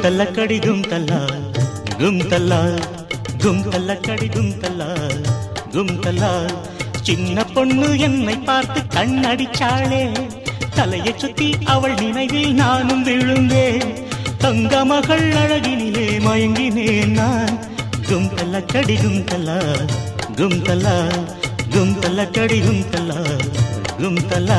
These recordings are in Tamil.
தல்லக்கடி கும் தல்லா கும் தல்லா கும் தல்லக்கடி கும் தல்லா கும் தல்லா சின்ன பொண்ணு என்னை பார்த்து கண்ணடிச்சாளே தலையை சுத்தி அவள் நினைவில் நானும் விழுந்தேன் தங்க மகள் அழகினிலே மயங்கினேன் நான் கும் தல்லக்கடி கும் தல்லா கும் தல்லா கும் தல்லக்கடி கும் தல்லா கும் தல்லா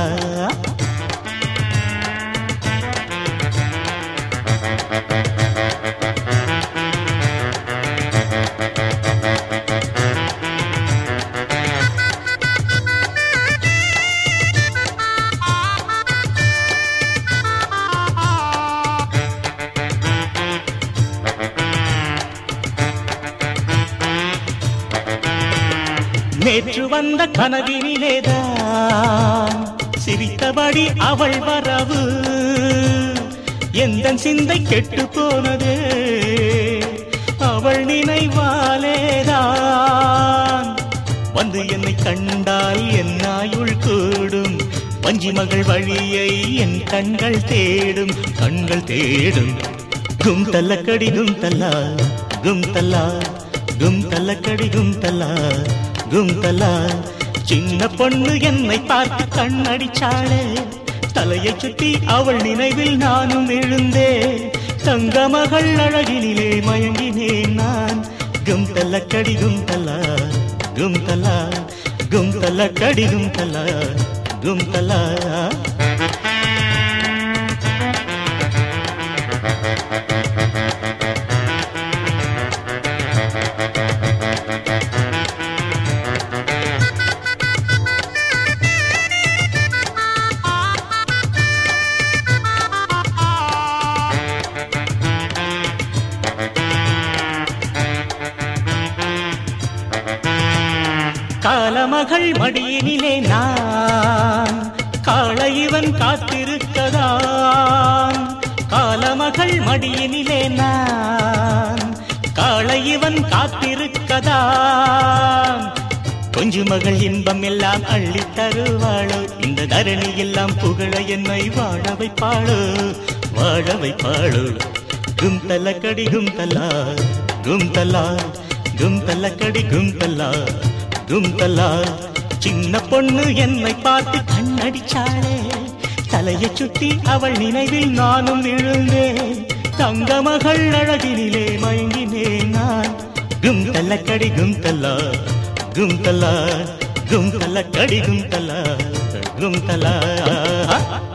நேற்று வந்த கனவினிலேதான் சிரித்தபடி அவள் வரவு எந்த சிந்தை கெட்டு போனது அவள் நினைவாலேதான் வந்து என்னை கண்டால் என் ஆயுள் கூடும் வஞ்சி மகள் வழியை என் கண்கள் தேடும் கண்கள் தேடும் கும் தல்லக்கடி கும் தல்லா கும் தல்லா கும் தல்லக்கடி கும் தல்லா கும் தல்லா சின்ன பொண்ணு என்னை பார்த்து கண்ணடிச்சாளே தலையை சுத்தி அவள் நினைவில் நானும் எழுந்தே தங்க மகள் அழகினிலே மயங்கினேன் நான் கும் தல்லக்கடி கும் தல்லா கும் தல்லா கும் தல்லக்கடி கும் தல்லா கும் தல்லா காலமகள் மடியினிலே நான் காளை இவன் காத்திருக்கதான் காலமகள் மடியினிலே நான் காளை இவன் காத்திருக்கதான் கொஞ்சு மகள் இன்பம் எல்லாம் அள்ளி தருவாளோ இந்த தரணி எல்லாம் புகழ என்னை வாழ வைப்பாளோ வாழ வைப்பாளோ கும் தலக்கடி கும் தலா கும் தலா கும் தலக்கடி கும் தலா கும் தலா சின்ன பொண்ணு என்னை பார்த்து கண்ணடிச்சாளே தலையை சுத்தி அவள் நினைவில் நானும் விழுந்தேன் தங்க மகள் அழகினிலே மயங்கினேன் நான் கும் தல்லக்கடி கும் தல்லா கும் தல்லா கும் தல்லக்கடி கும் தல்லா கும் தல்லா